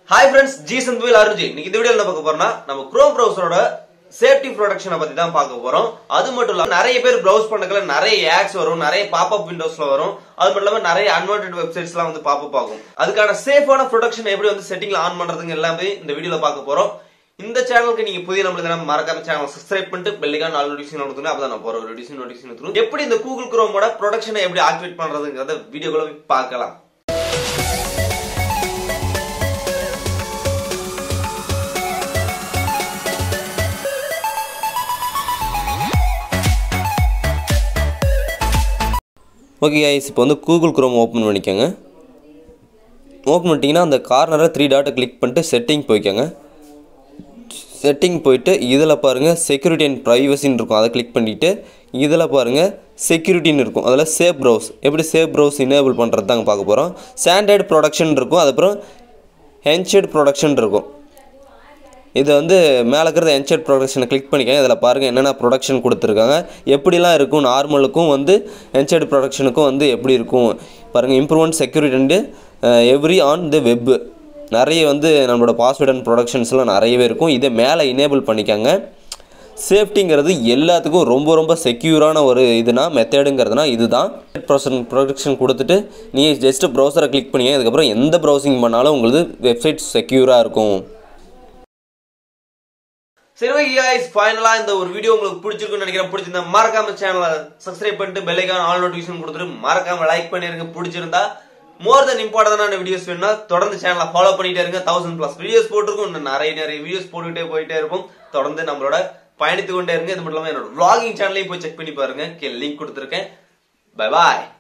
hi friends ஜி சந்துவில் அருஜி இன்னைக்கு இந்த வீடியோ என்ன பார்க்க போறோம்னா நம்ம குரோம் ப்ரௌசரோட சேஃப்டி ப்ரொடக்ஷனை பத்தி தான் பார்க்க போறோம் அது மட்டும் இல்லாம நிறைய பேர் ப்ரௌஸ் பண்ணக்கல நிறைய ஆட்ஸ் வரும் நிறைய பாப்அப் விண்டோஸ்ல வரும் அது மட்டும் இல்லாம நிறைய அன்வான்ட் வெப்சைட்ஸ் எல்லாம் வந்து பாப்பப் ஆகும் அதுக்கான சேஃபான ப்ரொடக்ஷன் எப்படி வந்து செட்டிங்ல ஆன் பண்றதுங்க எல்லாமே இந்த வீடியோல பார்க்க போறோம் இந்த சேனலுக்கு நீங்க புதிய நம்மளுக்கு மறக்காம சேனல் சப்ஸ்கிரைப் பண்ணிட்டு பெல்லிக்கான ஆல் நோட்டிஃபிகேஷன் கொடுத்துங்க அப்பதான் நான் போற நோட்டிஃபிகேஷன் நோட்டிஃபிகேஷன் கொடுத்துரும் எப்படி இந்த கூகுள் குரோமோட ப்ரொடக்ஷனை எப்படி ஆக்டிவேட் பண்றதுங்கிறத வீடியோக்குள்ள போய் பார்க்கலாம் ஓகே ஐஸ் இப்போ வந்து கூகுள் குரோம் ஓப்பன் பண்ணிக்கோங்க ஓப்பன் பண்ணிட்டீங்கன்னா அந்த கார்னரை த்ரீ டாட்டை கிளிக் பண்ணிட்டு செட்டிங் போய்க்கோங்க செட்டிங் போயிட்டு இதில் பாருங்கள் செக்யூரிட்டி அண்ட் ப்ரைவசின்னு இருக்கும் அதை கிளிக் பண்ணிவிட்டு இதில் பாருங்கள் செக்யூரிட்டின்னு இருக்கும் அதில் சேஃப் ப்ரௌஸ் எப்படி சேஃப் ப்ரௌஸ் இனேபிள் பண்ணுறது தாங்க பார்க்க போகிறோம் ஸ்டாண்டர்ட் ப்ரொடக்ஷன் இருக்கும் அதுக்கப்புறம் ஹென்ஷெட் ப்ரொடக்ஷன் இருக்கும் இது வந்து மேலே இருக்கிற என்செட் ப்ரொடக்ஷனை கிளிக் பண்ணிக்கங்க இதில் பாருங்கள் என்னென்ன ப்ரொடக்ஷன் கொடுத்துருக்காங்க எப்படிலாம் இருக்கும் நார்மலுக்கும் வந்து என்செட் ப்ரொடக்ஷனுக்கும் வந்து எப்படி இருக்கும் பாருங்கள் improvement security and every on the web நிறைய வந்து நம்மளோட பாஸ்வேர்ட் அண்ட் ப்ரொடக்ஷன்ஸ்லாம் நிறையவே இருக்கும் இதை மேலே இனேபிள் பண்ணிக்கோங்க சேஃப்டிங்கிறது எல்லாத்துக்கும் ரொம்ப ரொம்ப செக்யூரான ஒரு இதுனா மெத்தேடுங்கிறதுனா இதுதான் ப்ரொசன் ப்ரொடக்ஷன் கொடுத்துட்டு நீங்கள் ஜஸ்ட்டு ப்ரௌசரை கிளிக் பண்ணிங்க அதுக்கப்புறம் எந்த ப்ரௌசிங் பண்ணாலும் உங்களுக்கு வெப்சைட் செக்யூராக இருக்கும் சரி ஓகே गाइस ஃபைனலா இந்த ஒரு வீடியோ உங்களுக்கு பிடிச்சிருக்குன்னு நினைக்கிறேன் பிடிச்சிருந்தா மறக்காம சேனலை சப்ஸ்கிரைப் பண்ணிட்டு பெல் ஐகான் ஆல் நோட்டிஃபிகேஷன் கொடுத்துட்டு மறக்காம லைக் பண்ணிருங்க பிடிச்சிருந்தா மோர் தென் இம்பார்ட்டன்டான வீடியோஸ் வேணும்னா தொடர்ந்து சேனலை ஃபாலோ பண்ணிட்டே இருங்க தௌசண்ட் பிளஸ் வீடியோஸ் போட்டிருக்கும் இன்னும் நிறைய நிறைய வீடியோஸ் போட்டுக்கிட்டே போயிட்டே இருக்கும் தொடர்ந்து நம்மளோட பயணித்து கொண்டே இருங்க இது மட்டும் இல்லாம என்னோட vlogging சேனலையும் போய் செக் பண்ணி பாருங்க கீழே லிங்க் கொடுத்துருக்கேன் பை பாய்